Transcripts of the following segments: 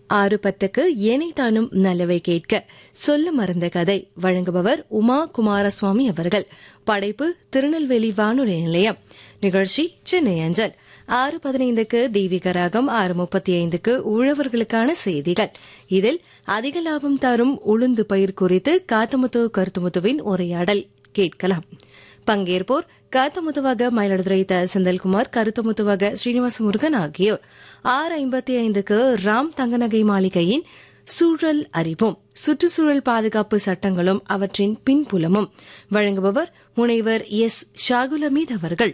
ஆறு பத்துக்கு ஏனைத்தானும் நல்லவை கேட்க சொல்ல மறந்த கதை வழங்குபவர் உமா குமாரசுவாமி அவர்கள் படைப்பு திருநெல்வேலி வானொலி நிலையம் நிகழ்ச்சி சென்னை அஞ்சல் ஆறு பதினைந்துக்கு தெய்வீக ராகம் ஆறு முப்பத்தி ஐந்துக்கு உழவர்களுக்கான செய்திகள் இதில் அதிக லாபம் தரும் உளுந்து பயிர் குறித்து காத்தமுத்து கருத்துமுத்துவின் உரையாடல் கேட்கலாம் பங்கேற்போர் காத்தமுத்துவாக மயிலாடுதுறை த செந்தில்குமார் கருத்தமுத்துவாக ஸ்ரீனிவாச முருகன் ஆகியோர் ஆறு ஐம்பத்தி ஐந்துக்கு ராம் தங்கநகை மாளிகையின் சூழல் அறிவோம் சுற்றுச்சூழல் பாதுகாப்பு சட்டங்களும் அவற்றின் பின்புலமும் வழங்குபவர் முனைவர் எஸ் ஷாகுலமீத் அவர்கள்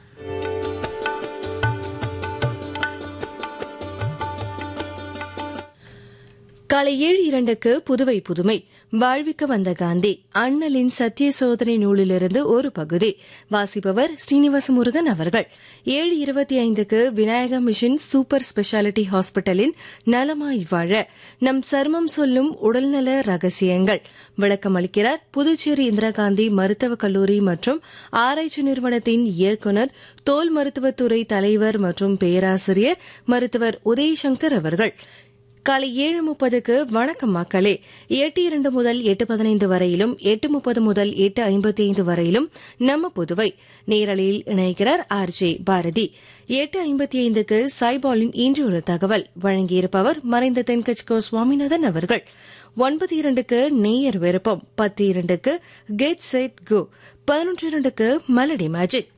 காலை ஏழு இரண்டுக்கு புதுவை புதுமை வாழ்விக்க வந்த காந்தி அண்ணலின் சத்திய சோதனை நூலிலிருந்து ஒரு பகுதி வாசிப்பவர் ஸ்ரீனிவாச முருகன் அவர்கள் ஏழு இருபத்தி ஐந்துக்கு விநாயக மிஷன் சூப்பர் ஸ்பெஷாலிட்டி ஹாஸ்பிட்டலின் நலமாய் வாழ நம் சர்மம் சொல்லும் உடல்நல ரகசியங்கள் விளக்கம் அளிக்கிறார் புதுச்சேரி இந்திரா காந்தி மருத்துவக் கல்லூரி மற்றும் ஆராய்ச்சி நிறுவனத்தின் இயக்குநர் தோல் மருத்துவத்துறை தலைவர் மற்றும் பேராசிரியர் மருத்துவர் உதயசங்கர் அவர்கள் காலை ஏழு முப்பதுக்கு வணக்கம் மக்களே எட்டு இரண்டு முதல் எட்டு பதினைந்து வரையிலும் எட்டு முப்பது முதல் எட்டு ஐம்பத்தி ஐந்து வரையிலும் நம்ம புதுவை நேரலையில் இணைக்கிறார் ஆர் ஜே பாரதி எட்டு ஐம்பத்தி ஐந்துக்கு சாய்பாலின் இன்று ஒரு தகவல் வழங்கியிருப்பவர் மறைந்த தென்கட்சிகோ சுவாமிநாதன் அவர்கள் ஒன்பது இரண்டுக்கு நேயர் விருப்பம் பத்து இரண்டுக்கு கெட் செட் கோ பதினொன்று இரண்டுக்கு மலடி மேஜிக்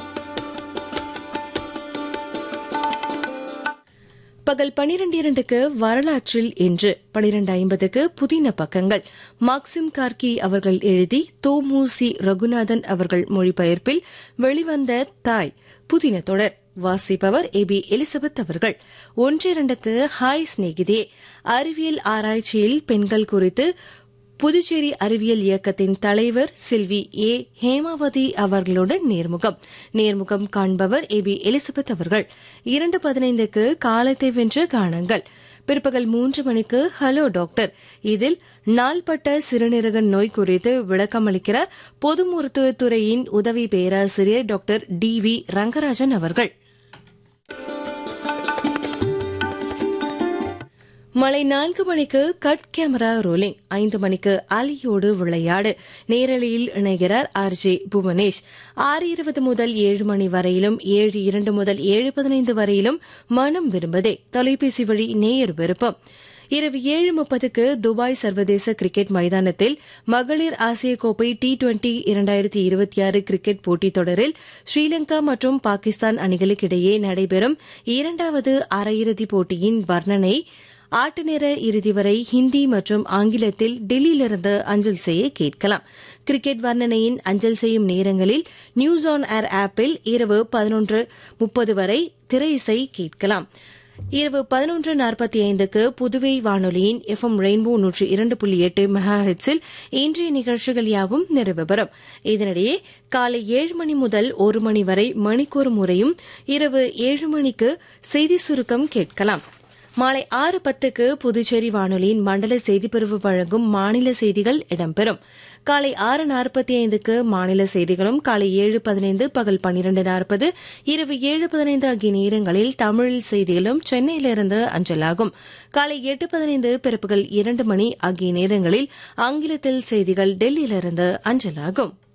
பகல் பனிரெண்டு இரண்டுக்கு வரலாற்றில் இன்று பனிரெண்டு ஐம்பதுக்கு புதின பக்கங்கள் மாக்சிம் கார்கி அவர்கள் எழுதி தோமு சி ரகுநாதன் அவர்கள் மொழிபெயர்ப்பில் வெளிவந்த தாய் புதின தொடர் வாசிப்பவர் ஏ பி எலிசபெத் அவர்கள் ஒன்றிரண்டுக்கு ஹாய் சிநேகிதே அறிவியல் ஆராய்ச்சியில் பெண்கள் குறித்து புதுச்சேரி அறிவியல் இயக்கத்தின் தலைவர் செல்வி ஏ ஹேமாவதி அவர்களுடன் நேர்முகம் நேர்முகம் காண்பவர் ஏ பி எலிசபெத் அவர்கள் இரண்டு பதினைந்துக்கு காலத்தை வென்ற கானங்கள் பிற்பகல் மூன்று மணிக்கு ஹலோ டாக்டர் இதில் நாள்பட்ட சிறுநீரக நோய் குறித்து விளக்கம் அளிக்கிறார் பொது மருத்துவத்துறையின் உதவி பேராசிரியர் டாக்டர் டி வி ரங்கராஜன் அவர்கள் மலை நான்கு மணிக்கு கட் கேமரா ரோலிங் ஐந்து மணிக்கு அலியோடு விளையாடு நேரலையில் இணைகிறார் ஆர் ஜே புவனேஷ் ஆறு இருபது முதல் ஏழு மணி வரையிலும் ஏழு இரண்டு முதல் ஏழு பதினைந்து வரையிலும் மனம் விரும்பதே தொலைபேசி வழி நேயர் விருப்பம் இரவு ஏழு முப்பதுக்கு துபாய் சர்வதேச கிரிக்கெட் மைதானத்தில் மகளிர் ஆசிய கோப்பை டி டுவெண்டி இரண்டாயிரத்தி இருபத்தி ஆறு கிரிக்கெட் போட்டித் தொடரில் ஸ்ரீலங்கா மற்றும் பாகிஸ்தான் அணிகளுக்கிடையே நடைபெறும் இரண்டாவது அரையிறுதிப் போட்டியின் வர்ணனை ஆட்டு நேர இறுதி வரை ஹிந்தி மற்றும் ஆங்கிலத்தில் டெல்லியிலிருந்து அஞ்சல் செய்ய கேட்கலாம் கிரிக்கெட் வர்ணனையின் அஞ்சல் செய்யும் நேரங்களில் நியூஸ் ஆன் ஏர் ஆப்பில் இரவு பதினொன்று முப்பது வரை திரை இசை கேட்கலாம் இரவு பதினொன்று நாற்பத்தி ஐந்துக்கு புதுவை வானொலியின் எஃப் எம் ரெயின்போ நூற்றி இரண்டு புள்ளி எட்டு மெகா ஹெட்ஸில் இன்றைய நிகழ்ச்சிகள் யாவும் நிறைவு பெறும் இதனிடையே காலை ஏழு மணி முதல் ஒரு மணி வரை மணிக்கூர் முறையும் இரவு ஏழு மணிக்கு செய்தி சுருக்கம் கேட்கலாம் மாலை ஆறு பத்துக்கு புதுச்சேரி வானொலியின் மண்டல செய்திப்பிரிவு வழங்கும் மாநில செய்திகள் இடம்பெறும் காலை ஆறு நாற்பத்தி ஐந்துக்கு மாநில செய்திகளும் காலை ஏழு பதினைந்து பகல் பன்னிரண்டு நாற்பது இரவு ஏழு பதினைந்து ஆகிய நேரங்களில் தமிழில் செய்திகளும் சென்னையிலிருந்து அஞ்சலாகும் காலை எட்டு பதினைந்து பிறப்புகள் இரண்டு மணி ஆகிய நேரங்களில் ஆங்கிலத்தில் செய்திகள் டெல்லியிலிருந்து அஞ்சலாகும்